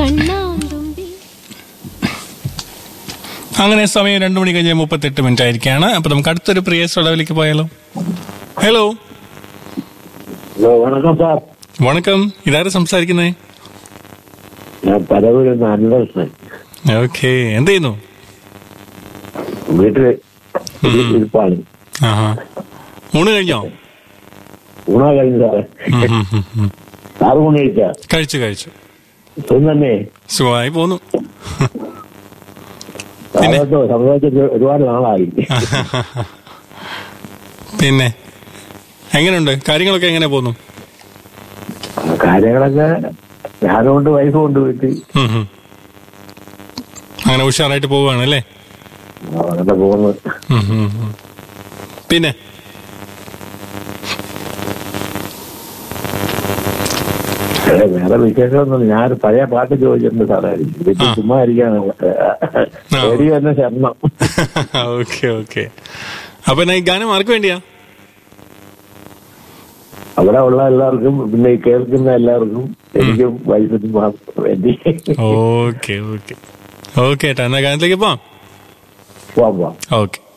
കണ്ണാന്തുമ്പി അങ്ങനെ സമയം രണ്ടു മണി കഴിഞ്ഞ് മുപ്പത്തെട്ട് മിനിറ്റ് ആയിരിക്കാണ് അപ്പൊ നമുക്ക് അടുത്തൊരു പ്രിയ സ്വലവിലേക്ക് പോയാലോ ഹലോ ഹലോ വണക്കം സാർ വണക്കം ഇതാരും സംസാരിക്കുന്നേ ഞാൻ പരവൂരിൽ നിന്ന് അൻവർഷൻ ഓക്കെ എന്ത് ചെയ്യുന്നു വീട്ടില് ഇരിപ്പാണ് ആഹാ ഊണ് കഴിഞ്ഞോ ഊണാ കഴിഞ്ഞു സാറേ ഉം, ഉം, ഉം, ഉം. സാറ് ഊണ് കഴിച്ച കഴിച്ചു കഴിച്ചു സുഖം തന്നെ സുഖമായി പോന്നു പിന്നെ? സാറോട്ടോ സംസാരിച്ചിട്ട് ഒരുപാട് നാളായി പിന്നെ എങ്ങനെയുണ്ട് കാര്യങ്ങളൊക്കെ എങ്ങനെ പോന്നു കാര്യങ്ങളൊക്കെ ഞാനുകൊണ്ട് വൈഫ് കൊണ്ട് വീട്ടിൽ ഉം, ഉം. അങ്ങനെ ഉഷാറായിട്ട് പോവുകയാണ് അല്ലേ അങ്ങനെ പോകുന്നു ഉം, ഉം, ഉം. പിന്നെ ഏ, വേറെ വിശേഷമൊന്നും ഞാൻ ഒരു പഴയ പാട്ട് ചോദിച്ചിട്ടുണ്ട് സാറേ വീട്ടിൽ ആ. ചുമ്മാ ഇരിക്കാണ് റേഡിയോ തന്നെ ശരണം ഓക്കെ ഓക്കെ അപ്പൊ എന്നാ ഈ ഗാനം ആർക്ക് വേണ്ടിയാ അവിടെ ഉള്ള എല്ലാവർക്കും പിന്നെ ഈ കേൾക്കുന്ന എല്ലാവർക്കും എനിക്കും വൈഫിനും മാത്രം വേണ്ടി ഓക്കെ ഓക്കെ ഓക്കെ ഏട്ടാ എന്നാ ഗാനത്തിലേക്ക് പോവാം പോവാം പോവാം ഓക്കെ